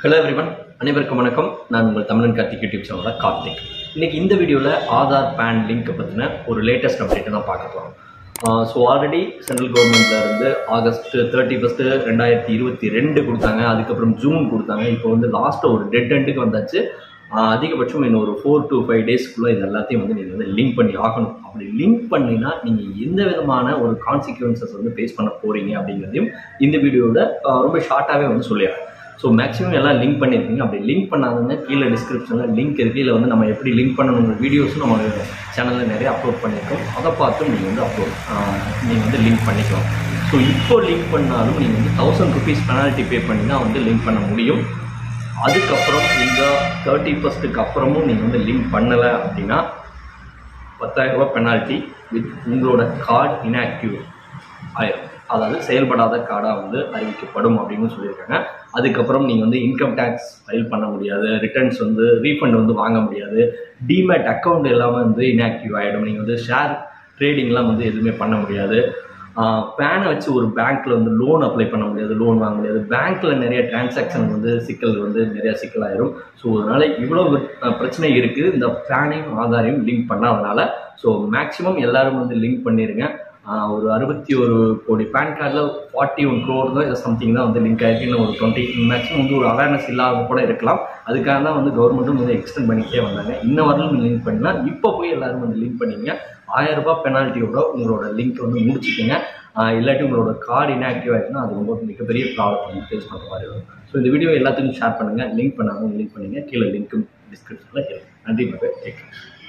hello everyone அனைவருக்கும் வணக்கம் நான் உங்கள் தமிழன் கார்த்திக் யூடியூப் சேனலோட கார்த்திக் இன்னைக்கு இந்த வீடியோவில் ஆதார் பேன் லிங்க்கை பற்றின ஒரு லேட்டஸ்ட் அப்டேட்டை தான் பார்க்கலாம் ஸோ ஆல்ரெடி சென்ட்ரல் கவர்மெண்ட்ல இருந்து ஆகஸ்ட் தேர்ட்டி ஃபஸ்ட்டு ரெண்டாயிரத்தி இருபத்தி ரெண்டு கொடுத்தாங்க அதுக்கப்புறம் ஜூன் கொடுத்தாங்க இப்போ வந்து லாஸ்ட்டாக ஒரு டெட் எண்டுக்கு வந்தாச்சு ஆஹ் அதிகபட்சம் இன்னும் ஒரு ஃபோர் டு ஃபைவ் டேஸ்க்குள்ளே இது எல்லாத்தையும் வந்து நீங்கள் வந்து லிங்க் பண்ணி ஆகணும் அப்படி லிங்க் பண்ணினா நீங்கள் எந்த விதமான ஒரு கான்சிக்வன்சஸ் வந்து ஃபேஸ் பண்ண போகிறீங்க அப்படிங்கிறதையும் இந்த வீடியோவில் ரொம்ப ஷார்ட்டாகவே வந்து சொல்லிடுறேன் ஸோ மேக்ஸிமம் எல்லாம் லிங்க் பண்ணியிருக்கீங்க அப்படி லிங்க் பண்ணாதவங்க கீழே டிஸ்கிரிப்ஷனில் லிங்க் இருக்குது இல்லை வந்து நம்ம எப்படி லிங்க் பண்ணணுங்கிற வீடியோஸும் நம்ம சேனலில் நிறைய அப்லோட் பண்ணியிருக்கோம் அதை பார்த்தும் நீங்கள் வந்து அப்லோட் நீங்கள் வந்து லிங்க் பண்ணிக்கலாம் ஸோ இப்போ லிங்க் பண்ணாலும் நீங்கள் வந்து தௌசண்ட் ருபீஸ் பெனால்ட்டி பே பண்ணி தான் வந்து லிங்க் பண்ண முடியும் அதுக்கப்புறம் இந்த தேர்ட்டி ஃபஸ்ட்டுக்கு அப்புறமும் நீங்கள் வந்து லிங்க் பண்ணலை அப்படின்னா பத்தாயிரம் ரூபாய் பெனால்ட்டி வித் உங்களோட கார்டு இன்ஆக்டிவ் ஆயிரும் அதாவது செயல்படாத கார்டாக வந்து அறிவிக்கப்படும் அப்படின்னு சொல்லியிருக்காங்க அதுக்கப்புறம் நீங்கள் வந்து இன்கம் டேக்ஸ் ஃபைல் பண்ண முடியாது ரிட்டர்ன்ஸ் வந்து ரீஃபண்ட் வந்து வாங்க முடியாது டிமேட் அக்கௌண்ட் எல்லாமே வந்து இன்ஆக்டிவ் ஆகிடும் நீங்கள் வந்து ஷேர் ட்ரேடிங்லாம் வந்து எதுவுமே பண்ண முடியாது பேனை வச்சு ஒரு பேங்க்கில் வந்து லோன் அப்ளை பண்ண முடியாது லோன் வாங்க முடியாது பேங்க்கில் நிறைய டிரான்சாக்ஷன் வந்து சிக்கல் வந்து நிறைய சிக்கலாயிரும் ஸோ அதனால் இவ்வளோ அஹ், பிரச்சனை இருக்குது இந்த பேனையும் ஆதாரையும் லிங்க் பண்ணாதனால ஸோ மேக்ஸிமம் எல்லாரும் வந்து லிங்க் பண்ணிடுங்க ஆஹ் ஒரு அறுபத்தி ஒரு கோடி பேன் கார்டில் ஃபார்ட்டி ஒன் க்ரோர் தான் சம்திங் தான் வந்து லிங்க் ஆகிருக்கு இன்னும் ஒரு டுவெண்ட்டி மேக்ஸிமம் வந்து ஒரு அவேர்னஸ் இல்லாத கூட இருக்கலாம் அதுக்காக தான் வந்து கவர்மெண்ட்டும் வந்து எக்ஸ்டெண்ட் பண்ணிக்கிட்டே வந்தாங்க இன்ன வரலும் லிங்க் பண்ணலாம் இப்போ போய் எல்லாரும் வந்து லிங்க் பண்ணிங்க ஆயிரம் ரூபாய் பெனால்ட்டியோட உங்களோட லிங்க் வந்து முடிச்சுக்கோங்க ஆஹ் இல்லாட்டி உங்களோட கார்டு இன்ஆக்டிவ் ஆகிடுச்சுன்னா அது ரொம்ப மிகப்பெரிய ப்ராப்ளம் வந்து ஃபேஸ் பண்ணுற மாதிரி வரும் ஸோ இந்த வீடியோ எல்லாத்துக்கும் ஷேர் பண்ணுங்கள் லிங்க் பண்ணாமல் லிங்க் பண்ணுங்கள் கீழே லிங்க்கும் டிஸ்கிரிப்ஷனில் இருக்கு நன்றி மக்கள் டேக்